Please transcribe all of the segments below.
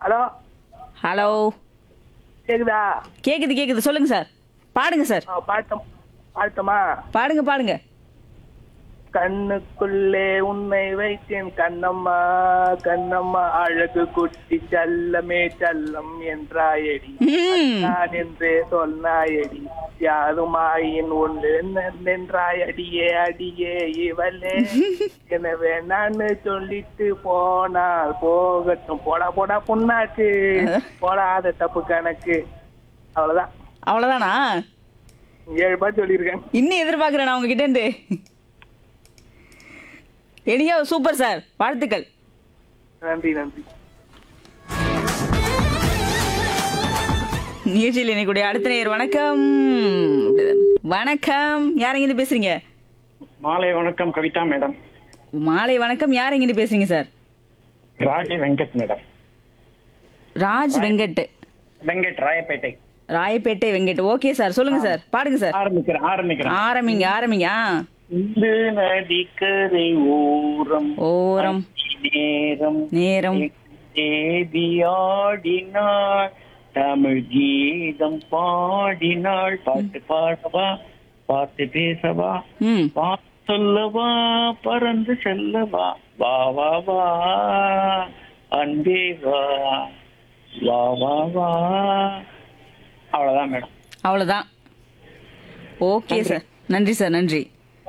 Hello hello கேக்குதா கேக்குது கேக்குது சொல்லுங்க சார் பாடுங்க சார் ஆ, பாட்டம் பாட்டமா பாடுங்க பாடுங்க கண்ணுக்குள்ளே உன்னை வைத்தேன் கண்ணம்மா கண்ணம்மா அழகு குட்டி செல்லமே செல்லம் என்றாயடி ம் நான் என்றே சொன்னாயடி யாருமாயின் ஒன்று நின்றாயடியே அடியே இவளே எனவே நான் சொல்லிட்டு போனால் போகட்டும் போடா போடா புண்ணாக்கு போடாத தப்பு கணக்கு அவ்வளவுதான் அவ்வளோதானா ஏழு பாட்டு சொல்லியிருக்கேன் இன்னும் எதிர்பார்க்குறேன் நான் உங்ககிட்ட இருந்து எனியோ சூப்பர் சார் வாழ்த்துக்கள் நன்றி நன்றி நிகழ்ச்சியில் இணைக்கூடிய அடுத்த நேர் வணக்கம் வணக்கம் யார் எங்கிருந்து பேசுறீங்க மாலை வணக்கம் கவிதா மேடம் மாலை வணக்கம் யார் எங்கிருந்து பேசுறீங்க sir Raji Venkat madam Raj Venkat Venkat Royapettah Royapettah Venkat okay sir சொல்லுங்க சார் பாடுங்க சார் ஆரம்பிக்கிறேன் ஆரம்பிக்கிறேன் ஆரம்பிங்க ஆரம்பிங்க ஆ. இந்த நதிக்கரை ஓரம் ஓரம் நேரம் நேரம் தேதியாடினாள் தமிழ் கீதம் பாடினாள் பாட்டு பாடவா பாட்டு பேசவா ம் வா சொல்லவா பறந்து செல்லவா வா வா வா அன்பே வா வா வா வா அவ்வளவுதான் மேடம் அவ்வளோதான் ஓகே சார் நன்றி சார் நன்றி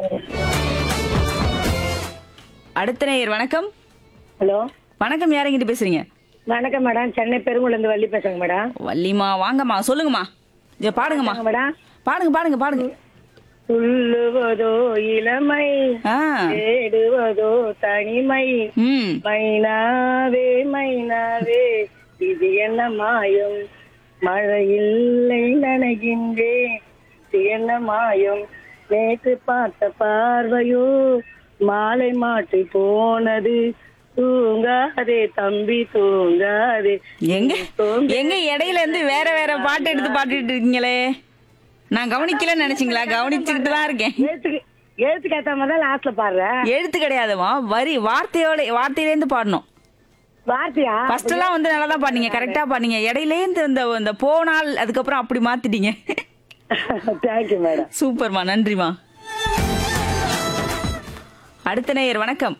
அடுத்த நேயர் வணக்கம் ஹலோ வணக்கம் யார் எங்கிட்ட பேசுறீங்க வணக்கம் மேடம் சென்னை பெருங்குளந்து வள்ளி பேசுங்க மேடம் வள்ளிமா வாங்கம்மா சொல்லுங்கம்மா இங்க பாடுங்கம்மா மேடம் பாடுங்க பாடுங்க பாடுங்க துள்ளுவதோ இளமை ஆ தேடுவதோ தனிமை ம் மைனாவே மைனாவே இது என்ன மாயம் மழை இல்லை நனைகின்றேன் இது என்ன மாயம் நேற்று பார்த்த பார்வையோ மாலை மாற்றி போனது தூங்காதே தம்பி தூங்காதே எங்க எங்க இடையில இருந்து வேற வேற பாட்டு எடுத்து பாடிட்டு இருக்கீங்களே நான் கவனிக்கலன்னு நினைச்சீங்களா கவனிச்சுக்கிட்டு தான் இருக்கேன் எழுத்துக்கு எழுத்துக்கு ஏத்த மாதிரி தான் லாஸ்ட்ல பாடுறேன் எழுத்து கிடையாதுமா வரி வார்த்தையோட வார்த்தையில இருந்து பாடணும் வார்த்தையா ஃபர்ஸ்ட் எல்லாம் வந்து நல்லா தான் பாடுனீங்க கரெக்டா பாடுனீங்க இடையில இருந்து இந்த இந்த போனால் அதுக்கப்புறம் அப்படி மாத்திட்டீங்க தேங்க்யூ மேடம் சூப்பர்மா நன்றிமா அடுத்த நேயர் வணக்கம்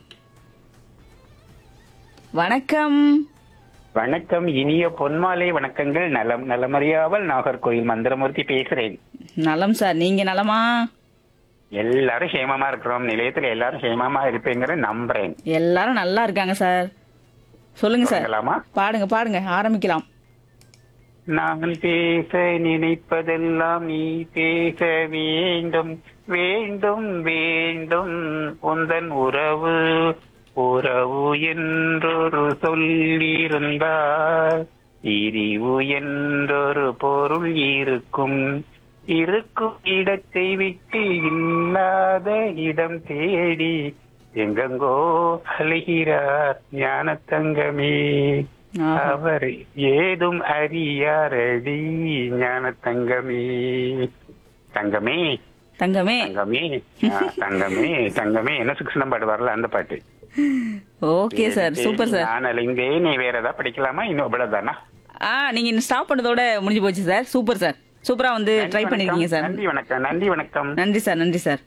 வணக்கம் வணக்கம் இனிய பொன்மாலை வணக்கங்கள் நலம் நலமறியாமல் நாகர்கோயில் மந்திரமூர்த்தி பேசுறேன் நலம் சார் நீங்க நலமா எல்லாரும் சேமமா இருக்கிறோம் நிலையத்துல எல்லாரும் சேமமா இருப்பீங்கிற நம்புறேன் எல்லாரும் நல்லா இருக்காங்க சார் சொல்லுங்க சார் சொல்லலாமா பாடுங்க பாடுங்க ஆரம்பிக்கலாம் நான் பேச நினைப்பதெல்லாம் நீ பேச வேண்டும் வேண்டும் வேண்டும் உந்தன் உறவு உறவு என்றொரு சொல்லிருந்தால் பிரிவு என்றொரு பொருள் இருக்கும் இருக்கும் இடத்தை விட்டு இல்லாத இடம் தேடி எங்கெங்கோ அழுகிறார் ஞான தங்கமே ஆஹா. அவர் ஏதும் அறியாரடி ஞான தங்கமே தங்கமே தங்கமே தங்கமே ஆ, தங்கமே தங்கமே என்ன சிக்ஸ் பாட்டு வரல அந்த பாட்டு ஓகே சார் சூப்பர் சார் நான் அழிந்தே நீ வேற ஏதாவது படிக்கலாமா இன்னும் அவ்வளவுதானா ஆ நீங்க ஸ்டாப் பண்ணதோட முடிஞ்சு போச்சு சார் சூப்பர் சார் சூப்பரா வந்து ட்ரை நன்றி பண்ணிருக்கீங்க வணக்கம். சார் நன்றி வணக்கம் நன்றி வணக்கம் நன்றி சார் நன்றி சார்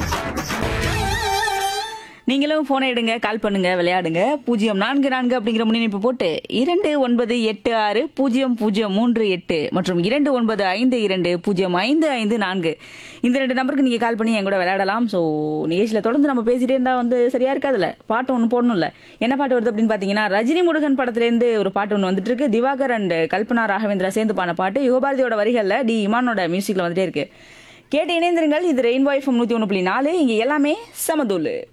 நீங்களும் போனை எடுங்க கால் பண்ணுங்க விளையாடுங்க பூஜ்ஜியம் நான்கு நான்கு அப்படிங்கிற முன்னிணைப்பு போட்டு இரண்டு ஒன்பது எட்டு ஆறு பூஜ்ஜியம் பூஜ்ஜியம் மூன்று எட்டு மற்றும் இரண்டு ஒன்பது ஐந்து இரண்டு பூஜ்ஜியம் ஐந்து ஐந்து நான்கு இந்த ரெண்டு நம்பருக்கு நீங்க கால் பண்ணி என் கூட விளையாடலாம் ஸோ நிகழ்ச்சியில் தொடர்ந்து நம்ம பேசிட்டே இருந்தா வந்து சரியா இருக்காதுல்ல பாட்டு ஒன்று போடணும்ல என்ன பாட்டு வருது அப்படின்னு பாத்தீங்கன்னா ரஜினி முருகன் படத்துலேருந்து ஒரு பாட்டு ஒன்று வந்துட்டு இருக்கு திவாகர் அண்ட் கல்பனா ராகவேந்திரா சேர்ந்து பாடின பாட்டு யுகபாரதியோட வரிகள்ல டி இமானோட மியூசிக்ல வந்துட்டே இருக்கு கேட்டு இணைந்திருங்கள் இது ரெயின் வாய்ஃபம் நூத்தி ஒன்று புள்ளி நாலு இங்க எல்லாமே சமதூளு